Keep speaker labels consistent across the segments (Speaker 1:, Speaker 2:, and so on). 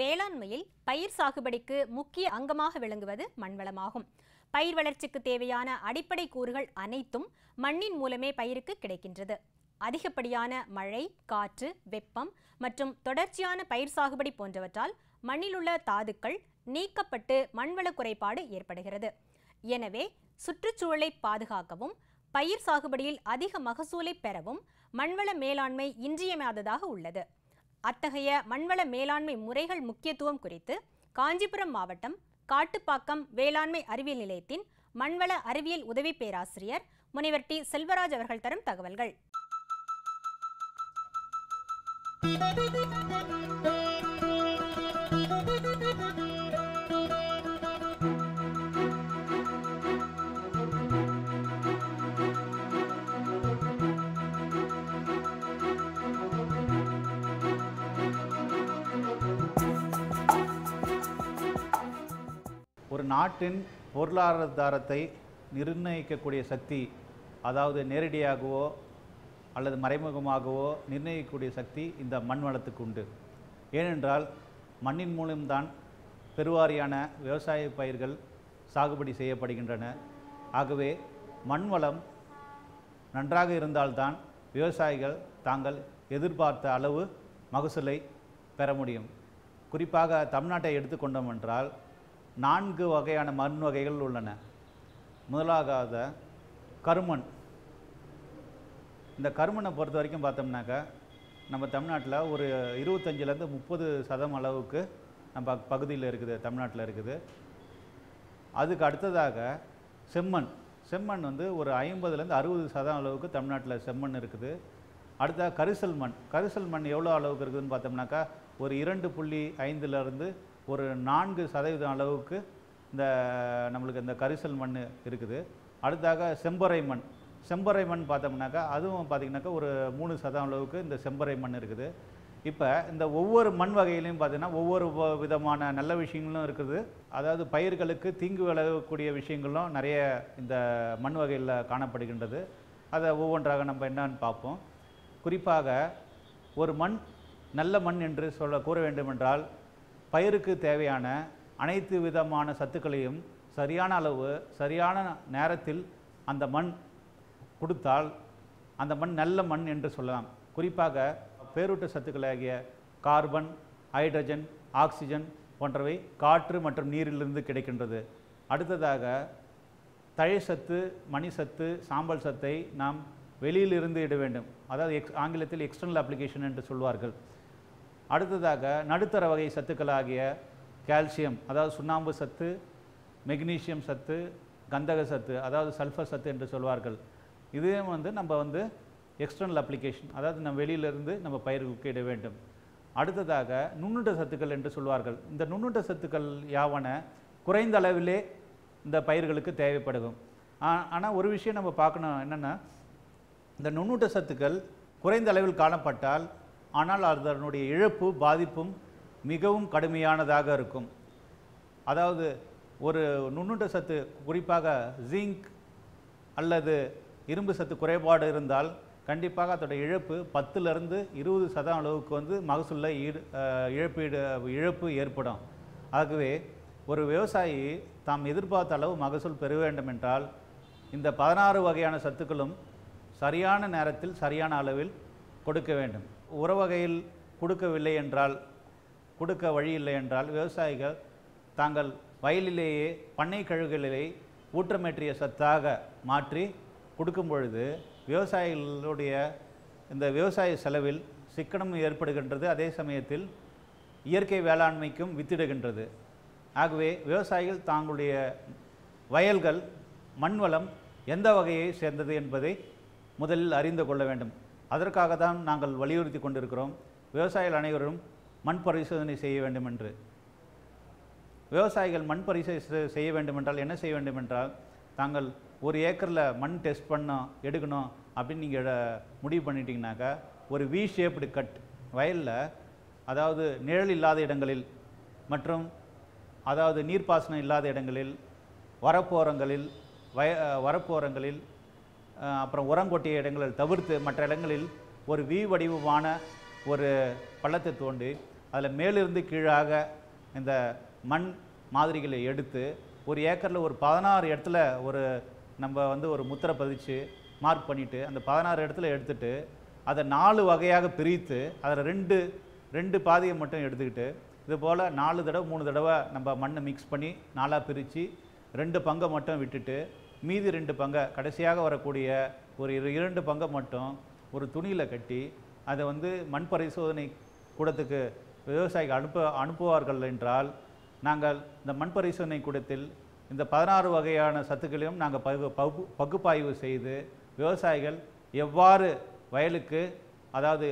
Speaker 1: வேளாண்மையில் பயிர் சாகுபடிக்கு முக்கிய அங்கமாக விளங்குவது மண்வளமாகும் பயிர் வளர்ச்சிக்கு தேவையான அடிப்படை கூறுகள் அனைத்தும் மண்ணின் மூலமே பயிருக்கு கிடைக்கின்றது அதிகப்படியான மழை காற்று வெப்பம் மற்றும் தொடர்ச்சியான பயிர் சாகுபடி போன்றவற்றால் மண்ணிலுள்ள தாதுக்கள் நீக்கப்பட்டு மண்வள குறைபாடு ஏற்படுகிறது எனவே சுற்றுச்சூழலை பாதுகாக்கவும் பயிர் சாகுபடியில் அதிக மகசூலை பெறவும் மண்வள மேலாண்மை இன்றியமையாததாக உள்ளது அத்தகைய மண்வள மேலாண்மை முறைகள் முக்கியத்துவம் குறித்து காஞ்சிபுரம் மாவட்டம் காட்டுப்பாக்கம் வேளாண்மை அறிவியல் நிலையத்தின் மண்வள அறிவியல் உதவி பேராசிரியர் முனைவர் டி செல்வராஜ் அவர்கள் தரும் தகவல்கள்
Speaker 2: ஒரு நாட்டின் பொருளாதாரத்தை நிர்ணயிக்கக்கூடிய சக்தி அதாவது நேரடியாகவோ அல்லது மறைமுகமாகவோ நிர்ணயிக்கக்கூடிய சக்தி இந்த மண் வளத்துக்கு உண்டு ஏனென்றால் மண்ணின் மூலம்தான் பெருவாரியான விவசாய பயிர்கள் சாகுபடி செய்யப்படுகின்றன ஆகவே மண் வளம் நன்றாக இருந்தால்தான் விவசாயிகள் தாங்கள் எதிர்பார்த்த அளவு மகசூலை பெற முடியும் குறிப்பாக தமிழ்நாட்டை எடுத்துக்கொண்டோம் என்றால் நான்கு வகையான மண் வகைகள் உள்ளன முதலாகாத கருமண் இந்த கருமண்ணை பொறுத்த வரைக்கும் பார்த்தோம்னாக்கா நம்ம தமிழ்நாட்டில் ஒரு இருபத்தஞ்சிலேருந்து முப்பது சதம் அளவுக்கு நம்ம பகுதியில் இருக்குது தமிழ்நாட்டில் இருக்குது அதுக்கு அடுத்ததாக செம்மண் செம்மண் வந்து ஒரு ஐம்பதுலேருந்து அறுபது சதம் அளவுக்கு தமிழ்நாட்டில் செம்மண் இருக்குது அடுத்ததாக கரிசல் மண் கரிசல் மண் எவ்வளோ அளவுக்கு இருக்குதுன்னு பார்த்தோம்னாக்கா ஒரு இரண்டு புள்ளி ஐந்துலேருந்து ஒரு நான்கு சதவீதம் அளவுக்கு இந்த நம்மளுக்கு இந்த கரிசல் மண் இருக்குது அடுத்தாக செம்பறை மண் செம்பறை மண் பார்த்தோம்னாக்கா அதுவும் பார்த்திங்கனாக்கா ஒரு மூணு சதம் அளவுக்கு இந்த செம்பறை மண் இருக்குது இப்போ இந்த ஒவ்வொரு மண் வகையிலையும் பார்த்தீங்கன்னா ஒவ்வொரு வ- விதமான நல்ல விஷயங்களும் இருக்குது அதாவது பயிர்களுக்கு தீங்கு விளைவிக்கக்கூடிய விஷயங்களும் நிறைய இந்த மண் வகையில் காணப்படுகின்றது அதை ஒவ்வொன்றாக நம்ம என்னன்னு பார்ப்போம் குறிப்பாக ஒரு மண் நல்ல மண் என்று சொல்ல கூற வேண்டுமென்றால் பயிருக்கு தேவையான அனைத்து விதமான சத்துக்களையும் சரியான அளவு சரியான நேரத்தில் அந்த மண் கொடுத்தால் அந்த மண் நல்ல மண் என்று சொல்லலாம் குறிப்பாக பேரூட்ட சத்துக்களாகிய கார்பன் ஹைட்ரஜன் ஆக்சிஜன் போன்றவை காற்று மற்றும் நீரிலிருந்து கிடைக்கின்றது அடுத்ததாக தழைச்சத்து மணிசத்து சாம்பல் சத்தை நாம் வெளியிலிருந்து இட வேண்டும் அதாவது எக்ஸ் ஆங்கிலத்தில் எக்ஸ்டர்னல் அப்ளிகேஷன் என்று சொல்வார்கள் அடுத்ததாக நடுத்தர வகை சத்துக்களாகிய கால்சியம் அதாவது சுண்ணாம்பு சத்து மெக்னீசியம் சத்து கந்தக சத்து அதாவது சல்ஃபர் சத்து என்று சொல்வார்கள் இதையும் வந்து நம்ம வந்து எக்ஸ்டர்னல் அப்ளிகேஷன் அதாவது நம்ம வெளியிலிருந்து நம்ம பயிர்களுக்கு இட வேண்டும் அடுத்ததாக நுண்ணுட்ட சத்துக்கள் என்று சொல்வார்கள் இந்த நுண்ணுட்ட சத்துக்கள் யாவன குறைந்த அளவிலே இந்த பயிர்களுக்கு தேவைப்படும் ஆனால் ஒரு விஷயம் நம்ம பார்க்கணும் என்னென்னா இந்த நுண்ணூட்ட சத்துக்கள் குறைந்த அளவில் காணப்பட்டால் ஆனால் அதனுடைய இழப்பு பாதிப்பும் மிகவும் கடுமையானதாக இருக்கும் அதாவது ஒரு நுண்ணூட்ட சத்து குறிப்பாக ஜிங்க் அல்லது இரும்பு சத்து குறைபாடு இருந்தால் கண்டிப்பாக அதோட இழப்பு பத்துலேருந்து இருபது சதம் அளவுக்கு வந்து மகசூலில் ஈடு அஹ், இழப்பீடு இழப்பு ஏற்படும் ஆகவே ஒரு விவசாயி தாம் எதிர்பார்த்த அளவு மகசூல் பெற வேண்டும் என்றால் இந்த பதினாறு வகையான சத்துக்களும் சரியான நேரத்தில் சரியான அளவில் கொடுக்க வேண்டும் உர வகையில் கொடுக்கவில்லை என்றால் கொடுக்க வழி இல்லை என்றால் விவசாயிகள் தாங்கள் வயலிலேயே பண்ணை கழுகுகளை ஊற்றமேற்றிய சத்தாக மாற்றி கொடுக்கும் பொழுது விவசாயிகளுடைய இந்த விவசாய செலவில் சிக்கனம் ஏற்படுகின்றது அதே சமயத்தில் இயற்கை வேளாண்மைக்கும் வித்திடுகின்றது ஆகவே விவசாயிகள் தாங்களுடைய வயல்கள் மண்வளம் எந்த வகையை சேர்ந்தது என்பதை முதலில் அறிந்து கொள்ள வேண்டும் அதற்காக தான் நாங்கள் வலியுறுத்தி கொண்டிருக்கிறோம் விவசாயிகள் அனைவரும் மண் பரிசோதனை செய்ய வேண்டும் என்று விவசாயிகள் மண் பரிசோதனை செய்ய வேண்டுமென்றால் என்ன செய்ய வேண்டுமென்றால் தாங்கள் ஒரு ஏக்கரில் மண் டெஸ்ட் பண்ணோம் எடுக்கணும் அப்படின்னு நீங்கள் முடிவு பண்ணிட்டீங்கனாக்கா ஒரு வி ஷேப்டு கட் வயலில் அதாவது நிழல் இல்லாத இடங்களில் மற்றும் அதாவது நீர்ப்பாசனம் இல்லாத இடங்களில் வரப்போரங்களில் வய வரப்போரங்களில் அஹ், அப்புறம் உரம் கொட்டிய இடங்களில் தவிர்த்து மற்ற இடங்களில் ஒரு வி வடிவமான ஒரு பள்ளத்தை தோண்டி அதில் மேலிருந்து கீழாக இந்த மண் மாதிரிகளை எடுத்து ஒரு ஏக்கரில் ஒரு பதினாறு இடத்துல ஒரு நம்ம வந்து ஒரு முத்திரை பதிச்சு மார்க் பண்ணிவிட்டு அந்த பதினாறு இடத்துல எடுத்துட்டு அதை நாலு வகையாக பிரித்து அதில் ரெண்டு ரெண்டு பாதியை மட்டும் எடுத்துக்கிட்டு இது போல் நாலு தடவை மூணு தடவை நம்ம மண்ணை மிக்ஸ் பண்ணி நாலாக பிரித்து ரெண்டு பங்கை மட்டும் விட்டுட்டு மீதி ரெண்டு பங்கை கடைசியாக வரக்கூடிய ஒரு இரு- இரண்டு பங்கை மட்டும் ஒரு துணியில் கட்டி அதை வந்து மண் பரிசோதனை கூடத்துக்கு விவசாயிகள் அனுப்ப அனுப்புவார்கள் என்றால் நாங்கள் இந்த மண் பரிசோதனை கூடத்தில் இந்த பதினாறு வகையான சத்துக்களையும் நாங்கள் பகு பகு பகுப்பாய்வு செய்து விவசாயிகள் எவ்வாறு வயலுக்கு அதாவது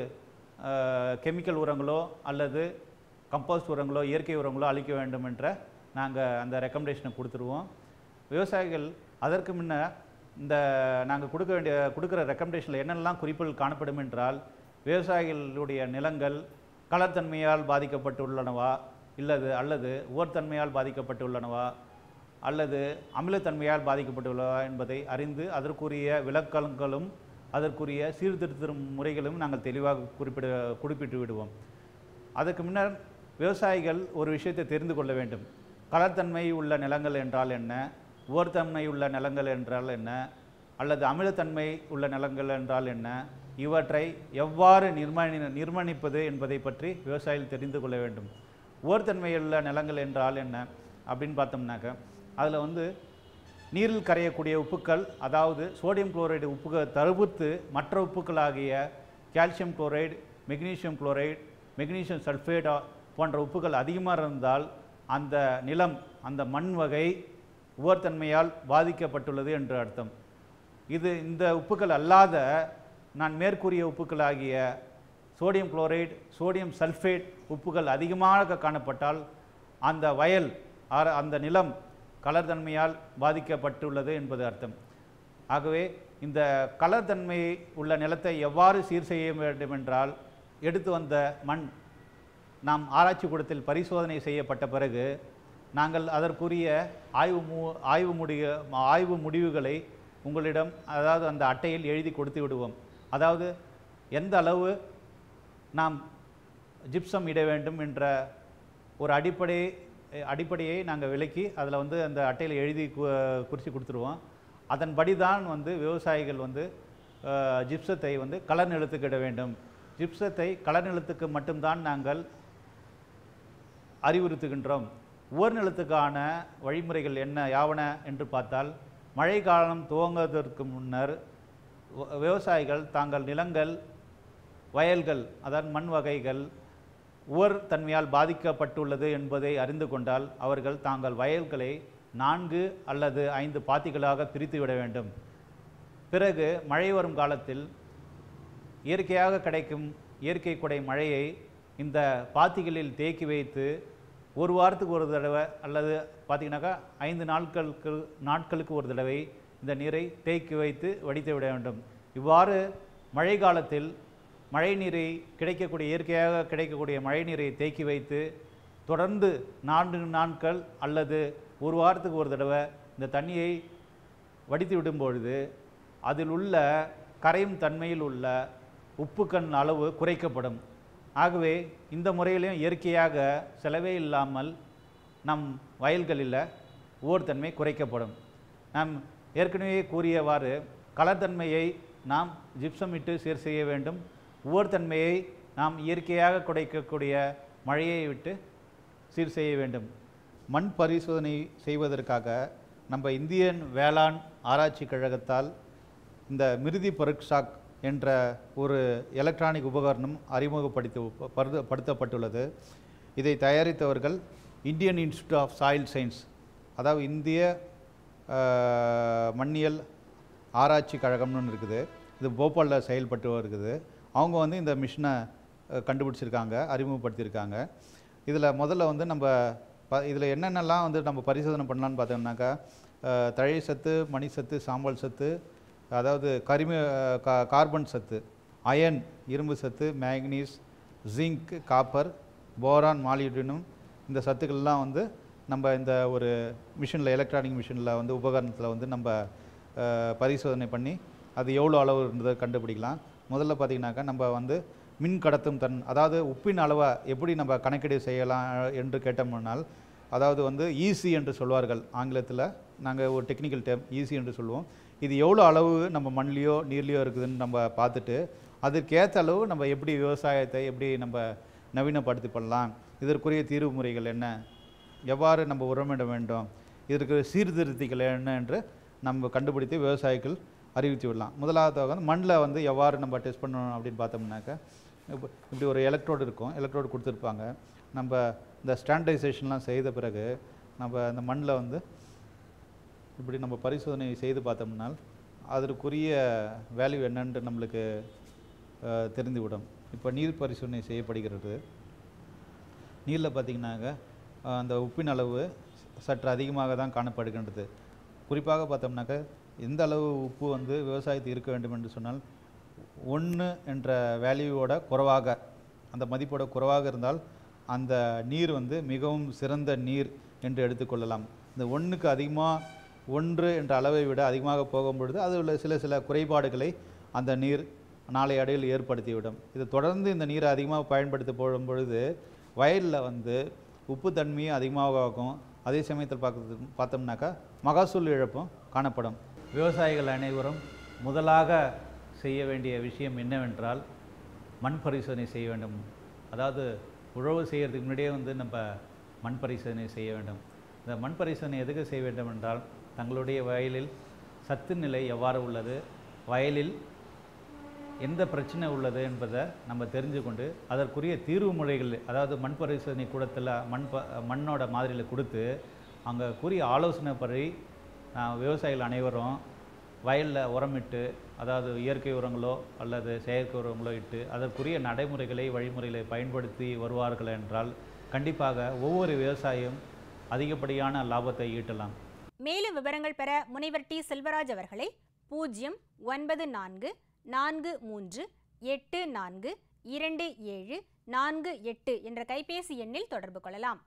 Speaker 2: கெமிக்கல் உரங்களோ அல்லது கம்போஸ்ட் உரங்களோ இயற்கை உரங்களோ அளிக்க வேண்டும் என்ற நாங்கள் அந்த ரெக்கமெண்டேஷனை கொடுத்துருவோம் விவசாயிகள் அதற்கு முன்ன இந்த நாங்கள் கொடுக்க வேண்டிய கொடுக்குற ரெக்கமெண்டேஷனில் என்னெல்லாம் குறிப்புகள் காணப்படும் என்றால் விவசாயிகளுடைய நிலங்கள் கலர்த்தன்மையால் பாதிக்கப்பட்டுள்ளனவா இல்லது அல்லது உவர்த்தன்மையால் பாதிக்கப்பட்டுள்ளனவா அல்லது அமிலத்தன்மையால் பாதிக்கப்பட்டுள்ளதா என்பதை அறிந்து அதற்குரிய விளக்கங்களும் அதற்குரிய சீர்திருத்த முறைகளும் நாங்கள் தெளிவாக குறிப்பிட குறிப்பிட்டு விடுவோம் அதற்கு முன்னர் விவசாயிகள் ஒரு விஷயத்தை தெரிந்து கொள்ள வேண்டும் கலர்த்தன்மை உள்ள நிலங்கள் என்றால் என்ன உவர்த்தன்மை உள்ள நிலங்கள் என்றால் என்ன அல்லது அமிலத்தன்மை உள்ள நிலங்கள் என்றால் என்ன இவற்றை எவ்வாறு நிர்மணி நிர்மணிப்பது என்பதை பற்றி விவசாயிகள் தெரிந்து கொள்ள வேண்டும் உவர்த்தன்மையுள்ள நிலங்கள் என்றால் என்ன அப்படின்னு பார்த்தோம்னாக்க அதில் வந்து நீரில் கரையக்கூடிய உப்புக்கள் அதாவது சோடியம் குளோரைடு உப்புகள் தவிர்த்து மற்ற உப்புக்களாகிய calcium chloride magnesium chloride magnesium sulphate போன்ற உப்புகள் அதிகமாக இருந்தால் அந்த நிலம் அந்த மண் வகை உவர்த்தன்மையால் பாதிக்கப்பட்டுள்ளது என்று அர்த்தம் இது இந்த உப்புக்கள் அல்லாத நான் மேற்கூறிய உப்புக்களாகிய சோடியம் குளோரைடு சோடியம் சல்ஃபேட் உப்புகள் அதிகமாக காணப்பட்டால் அந்த வயல் ஆர- அந்த நிலம் கலர்தன்மையால் பாதிக்கப்பட்டுள்ளது என்பது அர்த்தம் ஆகவே இந்த கலர்தன்மை உள்ள நிலத்தை எவ்வாறு சீர் செய்ய வேண்டும் என்றால் எடுத்து வந்த மண் நாம் ஆராய்ச்சி கூடத்தில் பரிசோதனை செய்யப்பட்ட பிறகு நாங்கள் அதற்குரிய ஆய்வு மு ஆய்வு முடிய ஆய்வு முடிவுகளை உங்களிடம் அதாவது அந்த அட்டையில் எழுதி கொடுத்து விடுவோம் அதாவது எந்த அளவு நாம் ஜிப்சம் இட வேண்டும் என்ற ஒரு அடிப்படை அடிப்படையை நாங்கள் விளக்கி அதில் வந்து அந்த அட்டையில் எழுதி கு- குறித்து கொடுத்துருவோம் அதன்படி தான் வந்து விவசாயிகள் வந்து அஹ், ஜிப்சத்தை வந்து கலர் நிலத்துக்கு இட வேண்டும் ஜிப்சத்தை கலர் நிலத்துக்கு மட்டும்தான் நாங்கள் அறிவுறுத்துகின்றோம் உவர் நிலத்துக்கான வழிமுறைகள் என்ன யாவன என்று பார்த்தால் மழை காலம் துவங்குவதற்கு முன்னர் வ- விவசாயிகள் தாங்கள் நிலங்கள் வயல்கள் அதாவது மண் வகைகள் உவர் தன்மையால் பாதிக்கப்பட்டுள்ளது என்பதை அறிந்து கொண்டால் அவர்கள் தாங்கள் வயல்களை நான்கு அல்லது ஐந்து பாத்திகளாக பிரித்து விட வேண்டும் பிறகு மழை வரும் காலத்தில் இயற்கையாக கிடைக்கும் இயற்கை கொடை மழையை இந்த பாத்திகளில் தேக்கி வைத்து ஒரு வாரத்துக்கு ஒரு தடவை அல்லது பார்த்தீங்கன்னாக்கா ஐந்து நாட்களுக்கு நாட்களுக்கு ஒரு தடவை இந்த நீரை தேக்கி வைத்து வடித்து விட வேண்டும் இவ்வாறு மழை காலத்தில் மழை நீரை கிடைக்கக்கூடிய இயற்கையாக கிடைக்கக்கூடிய மழை நீரை தேக்கி வைத்து தொடர்ந்து நான்கு நாட்கள் அல்லது ஒரு வாரத்துக்கு ஒரு தடவை இந்த தண்ணியை வடித்து விடும் பொழுது அதில் உள்ள கரையும் தன்மையில் உள்ள உப்புக்கண் அளவு குறைக்கப்படும் ஆகவே இந்த முறையிலையும் இயற்கையாக செலவே இல்லாமல் நம் வயல்களில் ஓர்தன்மை குறைக்கப்படும் நாம் ஏற்கனவே கூறியவாறு கலர்தன்மையை நாம் ஜிப்சமிட்டு சீர் செய்ய வேண்டும் உவர்த்தன்மையை நாம் இயற்கையாக குறைக்கக்கூடிய மழையை விட்டு சீர் செய்ய வேண்டும் மண் பரிசோதனை செய்வதற்காக நம்ம இந்தியன் வேளாண் ஆராய்ச்சி கழகத்தால் இந்த மிருதி பருக்ஷாக் என்ற ஒரு எலக்ட்ரானிக் உபகரணம் அறிமுகப்படுத்தி படுத்த- படுத்தப்பட்டுள்ளது இதை தயாரித்தவர்கள் Indian institute of soil science அதாவது இந்திய அஹ், மண்ணியல் ஆராய்ச்சி கழகம்னு ஒன்று இருக்குது இது போபாலில் செயல்பட்டு வருகிறது அவங்க வந்து இந்த மிஷினை அஹ், கண்டுபிடிச்சிருக்காங்க அறிமுகப்படுத்தியிருக்காங்க இதில் முதல்ல வந்து நம்ம ப இதில் என்னென்னலாம் வந்து நம்ம பரிசோதனை பண்ணலான்னு பார்த்தோம்னாக்கா அஹ், தழை சத்து மணி சத்து சாம்பல் சத்து அதாவது கரிம அஹ், கா கார்பன் சத்து அயன் இரும்பு சத்து manganese zinc copper boron molybdenum இந்த சத்துக்கள்லாம் வந்து நம்ம இந்த ஒரு மிஷினில் எலக்ட்ரானிக் மிஷினில் வந்து உபகரணத்தில் வந்து நம்ம அஹ், பரிசோதனை பண்ணி அது எவ்வளோ அளவு இருந்ததை கண்டுபிடிக்கலாம் முதல்ல பார்த்தீங்கன்னாக்கா நம்ம வந்து மின் கடத்தும் தன் அதாவது உப்பின் அளவை எப்படி நம்ம கணக்கீடு செய்யலாம் என்று கேட்டோம்னால் அதாவது வந்து ஈசி என்று சொல்வார்கள் ஆங்கிலத்தில் நாங்கள் ஒரு டெக்னிக்கல் டேம் ஈசி என்று சொல்லுவோம் இது எவ்வளோ அளவு நம்ம மண்லேயோ நீர்லேயோ இருக்குதுன்னு நம்ம பார்த்துட்டு அதற்கேற்ற அளவு நம்ம எப்படி விவசாயத்தை எப்படி நம்ம நவீனப்படுத்தி பண்ணலாம் இதற்குரிய தீர்வு முறைகள் என்ன எவ்வாறு நம்ம உரமிட வேண்டும் இதற்கு சீர்திருத்திகள் என்ன என்று நம்ம கண்டுபிடித்து விவசாயிகள் அறிவித்து விடலாம் முதலாவதாக வந்து மண்ணில் வந்து எவ்வாறு நம்ம டெஸ்ட் பண்ணணும் அப்படின்னு பார்த்தோம்னாக்கா இப்போ இப்படி ஒரு எலக்ட்ரோடு இருக்கும் எலக்ட்ரோடு கொடுத்துருப்பாங்க நம்ம இந்த ஸ்டாண்டர்டைசேஷன்லாம் செய்த பிறகு நம்ம அந்த மண்ணில் வந்து இப்படி நம்ம பரிசோதனை செய்து பார்த்தோம்னால் அதற்குரிய வேல்யூ என்னன்னு நம்மளுக்கு அஹ், தெரிந்துவிடும் இப்போ நீர் பரிசோதனை செய்யப்படுகிறது நீரில் பார்த்திங்கனாக்க அஹ், அந்த உப்பின் அளவு சற்று அதிகமாக தான் காணப்படுகின்றது குறிப்பாக பார்த்தோம்னாக்க எந்த அளவு உப்பு வந்து விவசாயத்துக்கு இருக்க வேண்டும் என்று சொன்னால் ஒன்று என்ற வேல்யூவோட குறைவாக அந்த மதிப்போட குறைவாக இருந்தால் அந்த நீர் வந்து மிகவும் சிறந்த நீர் என்று எடுத்துக்கொள்ளலாம் இந்த ஒன்றுக்கு அதிகமாக ஒன்று என்ற அளவை விட அதிகமாக போகும் பொழுது அதில் உள்ள சில சில குறைபாடுகளை அந்த நீர் நாளை அடையில் ஏற்படுத்திவிடும் இது தொடர்ந்து இந்த நீரை அதிகமாக பயன்படுத்த போடும் பொழுது வயலில் வந்து உப்பு தன்மையும் அதிகமாக ஆகும் அதே சமயத்தில் பார்க்க பார்த்தோம்னாக்கா மகசூல் இழப்பும் காணப்படும் விவசாயிகள் அனைவரும் முதலாக செய்ய வேண்டிய விஷயம் என்னவென்றால் மண் பரிசோதனை செய்ய வேண்டும் அதாவது உழவு செய்யறதுக்கு முன்னாடியே வந்து நம்ம மண் பரிசோதனை செய்ய வேண்டும் இந்த மண் பரிசோதனை எதுக்கு செய்ய வேண்டும் என்றால் தங்களுடைய வயலில் சத்து நிலை எவ்வாறு உள்ளது வயலில் எந்த பிரச்சனை உள்ளது என்பதை நம்ம தெரிஞ்சு கொண்டு அதற்குரிய தீர்வு முறைகள் அதாவது மண் பரிசோதனை கூடத்தில் மண் ப மண்ணோட மாதிரியில் கொடுத்து அங்கே கூறிய ஆலோசனைப்படி ஆஹ், விவசாயிகள் அனைவரும் வயலில் உரமிட்டு அதாவது இயற்கை உரங்களோ அல்லது செயற்கை உரங்களோ இட்டு அதற்குரிய நடைமுறைகளை வழிமுறைகளை பயன்படுத்தி வருவார்கள் என்றால் கண்டிப்பாக ஒவ்வொரு விவசாயியும் அதிகப்படியான லாபத்தை ஈட்டலாம்
Speaker 1: மேலும் விவரங்கள் பெற முனைவர் டி செல்வராஜ் அவர்களை பூஜ்ஜியம் ஒன்பது நான்கு நான்கு மூன்று எட்டு நான்கு இரண்டு ஏழு நான்கு எட்டு என்ற கைபேசி எண்ணில் தொடர்பு கொள்ளலாம்